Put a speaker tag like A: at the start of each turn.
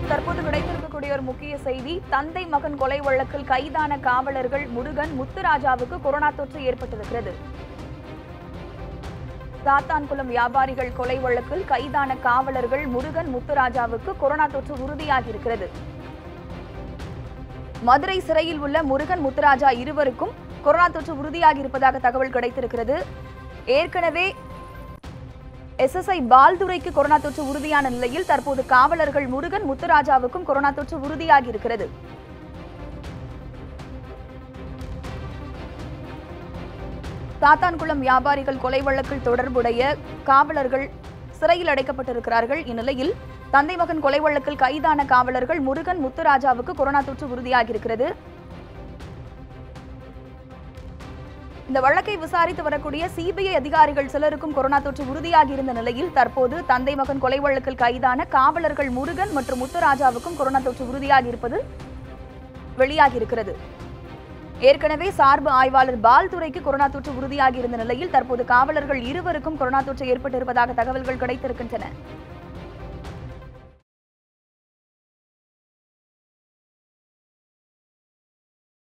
A: தற்போது கிடைத்திருக்கக்கூடிய ஒரு முக்கிய செய்தி தந்தை மகன் கொலை வழக்கில் கைதான காவலர்கள் முருகன் முத்துராஜாவுக்கு கொரோனா தொற்று ஏற்பட்டிருக்கிறது சாத்தான்குளம் வியாபாரிகள் கொலை வழக்கில் கைதான காவலர்கள் முருகன் முத்துராஜாவுக்கு கொரோனா தொற்று உறுதியாகியிருக்கிறது மதுரை சிறையில் உள்ள முருகன் முத்துராஜா இருவருக்கும் கொரோனா தொற்று உறுதியாகி இருப்பதாக தகவல் கிடைத்திருக்கிறது ஏற்கனவே எஸ்எஸ்ஐ பால்துரைக்கு கொரோனா தொற்று உறுதியான நிலையில் தற்போது காவலர்கள் முருகன் முத்துராஜாவுக்கும் கொரோனா தொற்று உறுதியாகி இருக்கிறது சாத்தான்குளம் வியாபாரிகள் கொலை வழக்கில் தொடர்புடைய காவலர்கள் சிறையில் அடைக்கப்பட்டிருக்கிறார்கள் இந்நிலையில் தந்தை மகன் கொலை வழக்கில் கைதான காவலர்கள் முருகன் முத்துராஜாவுக்கு கொரோனா தொற்று உறுதியாகியிருக்கிறது இந்த வழக்கை விசாரித்து வரக்கூடிய சிபிஐ அதிகாரிகள் சிலருக்கும் கொரோனா தொற்று உறுதியாகி இருந்த நிலையில் தற்போது தந்தை மகன் கொலை வழக்கில் கைதான காவலர்கள் முருகன் மற்றும் முத்துராஜாவுக்கும் கொரோனா தொற்று உறுதியாகி இருப்பது வெளியாகி இருக்கிறது ஏற்கனவே சார்பு ஆய்வாளர் பால்துரைக்கு கொரோனா தொற்று உறுதியாகி இருந்த நிலையில் தற்போது காவலர்கள் இருவருக்கும் கொரோனா தொற்று ஏற்பட்டிருப்பதாக தகவல்கள் கிடைத்திருக்கின்றன